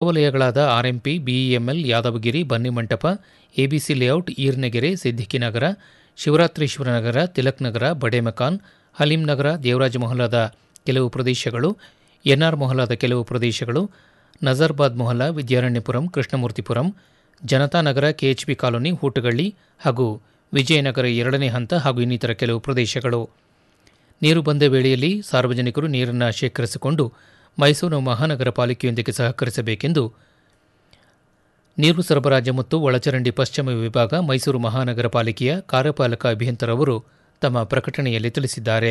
ಹೊರವಲಯಗಳಾದ RMP BEML Yadavagiri Bannimantapa ABC layout Irnagere Siddiqinagar Shivarathreeshwara Nagar Tilak Nagar Bade Makan Haleem Nagar Devaraja ಮೊಹಲಾದ ಕೆಲವು ಪ್ರದೇಶಗಳು ಎನ್ಆರ್ ಮೊಹಲಾದ ಕೆಲವು ಪ್ರದೇಶಗಳು ನಜರ್ಬಾದ್ ಮೊಹಲ್ಲಾ ವಿದ್ಯಾರಣ್ಯಪುರಂ ಕೃಷ್ಣಮೂರ್ತಿಪುರಂ ಜನತಾನಗರ ಕೆಎಚ್ಬಿ ಕಾಲೋನಿ ಹೂಟಗಳ್ಳಿ ಹಾಗೂ ವಿಜಯನಗರ ಎರಡನೇ ಹಂತ ಹಾಗೂ ಇನ್ನಿತರ ಕೆಲವು ಪ್ರದೇಶಗಳು ನೀರು ಬಂದ ವೇಳೆಯಲ್ಲಿ ಸಾರ್ವಜನಿಕರು ನೀರನ್ನು ಶೇಖರಿಸಿಕೊಂಡು ಮೈಸೂರು ಮಹಾನಗರ ಪಾಲಿಕೆಯೊಂದಿಗೆ ಸಹಕರಿಸಬೇಕೆಂದು ನೀರು ಸರಬರಾಜು ಮತ್ತು ಒಳಚರಂಡಿ ಪಶ್ಚಿಮ ವಿಭಾಗ ಮೈಸೂರು ಮಹಾನಗರ ಪಾಲಿಕೆಯ ಕಾರ್ಯಪಾಲಕ ಅಭಿಯಂತರವರು ತಮ್ಮ ಪ್ರಕಟಣೆಯಲ್ಲಿ ತಿಳಿಸಿದ್ದಾರೆ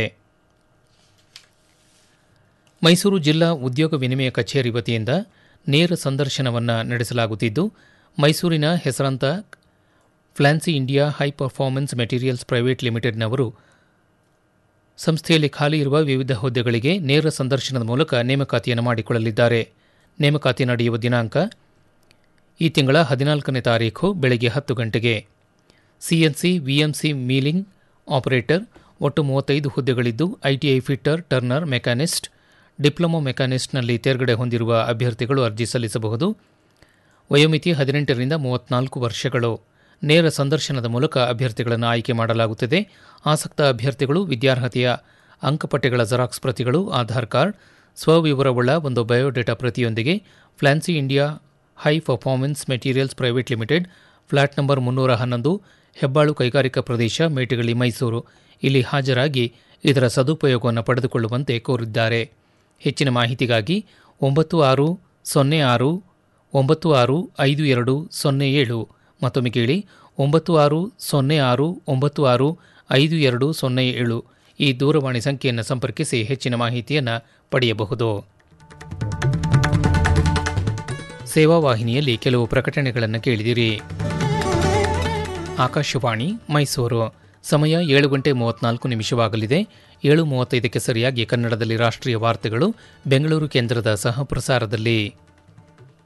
ಮೈಸೂರು ಜಿಲ್ಲಾ ಉದ್ಯೋಗ ವಿನಿಮಯ ಕಚೇರಿ ವತಿಯಿಂದ ನೇರ ಸಂದರ್ಶನವನ್ನು ನಡೆಸಲಾಗುತ್ತಿದ್ದು ಮೈಸೂರಿನ ಹೆಸರಾಂತ Flancy India high performance materials private ಲಿಮಿಟೆಡ್ನವರು ಸಂಸ್ಥೆಯಲ್ಲಿ ಖಾಲಿ ಇರುವ ವಿವಿಧ ಹುದ್ದೆಗಳಿಗೆ ನೇರ ಸಂದರ್ಶನದ ಮೂಲಕ ನೇಮಕಾತಿಯನ್ನು ಮಾಡಿಕೊಳ್ಳಲಿದ್ದಾರೆ ನೇಮಕಾತಿ ನಡೆಯುವ ದಿನಾಂಕ ಈ ತಿಂಗಳ ಹದಿನಾಲ್ಕನೇ ತಾರೀಖು ಬೆಳಗ್ಗೆ ಹತ್ತು ಗಂಟೆಗೆ ಸಿಎನ್ಸಿ ವಿಎಂಸಿ ಮೀಲಿಂಗ್ ಆಪರೇಟರ್ ಒಟ್ಟು ಮೂವತ್ತೈದು ಹುದ್ದೆಗಳಿದ್ದು ITI fitter turner machinist diploma ಮೆಕ್ಯಾನಿಸ್ಟ್ನಲ್ಲಿ ತೇರ್ಗಡೆ ಹೊಂದಿರುವ ಅಭ್ಯರ್ಥಿಗಳು ಅರ್ಜಿ ಸಲ್ಲಿಸಬಹುದು ವಯೋಮಿತಿ ಹದಿನೆಂಟರಿಂದ ಮೂವತ್ನಾಲ್ಕು ವರ್ಷಗಳು ನೇರ ಸಂದರ್ಶನದ ಮೂಲಕ ಅಭ್ಯರ್ಥಿಗಳನ್ನು ಆಯ್ಕೆ ಮಾಡಲಾಗುತ್ತದೆ ಆಸಕ್ತ ಅಭ್ಯರ್ಥಿಗಳು ವಿದ್ಯಾರ್ಹತೆಯ ಅಂಕಪಟ್ಟಿಗಳ ಜೆರಾಕ್ಸ್ ಪ್ರತಿಗಳು ಆಧಾರ್ ಕಾರ್ಡ್ ಸ್ವವಿವರವುಳ್ಳ ಒಂದು ಬಯೋಡೇಟಾ ಪ್ರತಿಯೊಂದಿಗೆ Flancy India high performance materials private limited flat number ಮುನ್ನೂರ ಹನ್ನೊಂದು ಹೆಬ್ಬಾಳು ಕೈಗಾರಿಕಾ ಪ್ರದೇಶ ಮೇಟಗಳಿ ಮೈಸೂರು ಇಲ್ಲಿ ಹಾಜರಾಗಿ ಇದರ ಸದುಪಯೋಗವನ್ನು ಪಡೆದುಕೊಳ್ಳುವಂತೆ ಕೋರಿದ್ದಾರೆ ಹೆಚ್ಚಿನ ಮಾಹಿತಿಗಾಗಿ ಒಂಬತ್ತು ಆರು ಸೊನ್ನೆ ಆರು ಒಂಬತ್ತು ಆರು ಐದು ಎರಡು ಸೊನ್ನೆ ಏಳು ಮತ್ತೊಮ್ಮೆ ಕೇಳಿ ಒಂಬತ್ತು ಆರು ಸೊನ್ನೆ ಆರು ಒಂಬತ್ತು ಆರು ಐದು ಎರಡು ಸೊನ್ನೆ ಏಳು ಈ ದೂರವಾಣಿ ಸಂಖ್ಯೆಯನ್ನು ಸಂಪರ್ಕಿಸಿ ಹೆಚ್ಚಿನ ಮಾಹಿತಿಯನ್ನು ಪಡೆಯಬಹುದು ಸೇವಾ ವಾಹಿನಿಯಲ್ಲಿ ಕೆಲವು ಪ್ರಕಟಣೆಗಳನ್ನು ಕೇಳಿದಿರಿ ಆಕಾಶವಾಣಿ ಮೈಸೂರು ಸಮಯ ಏಳು ಗಂಟೆ ಮೂವತ್ನಾಲ್ಕು ನಿಮಿಷವಾಗಲಿದೆ ಏಳು ಮೂವತ್ತೈದಕ್ಕೆ ಸರಿಯಾಗಿ ಕನ್ನಡದಲ್ಲಿ ರಾಷ್ಟ್ರೀಯ ವಾರ್ತೆಗಳು ಬೆಂಗಳೂರು ಕೇಂದ್ರದ ಸಹ ಪ್ರಸಾರದಲ್ಲಿ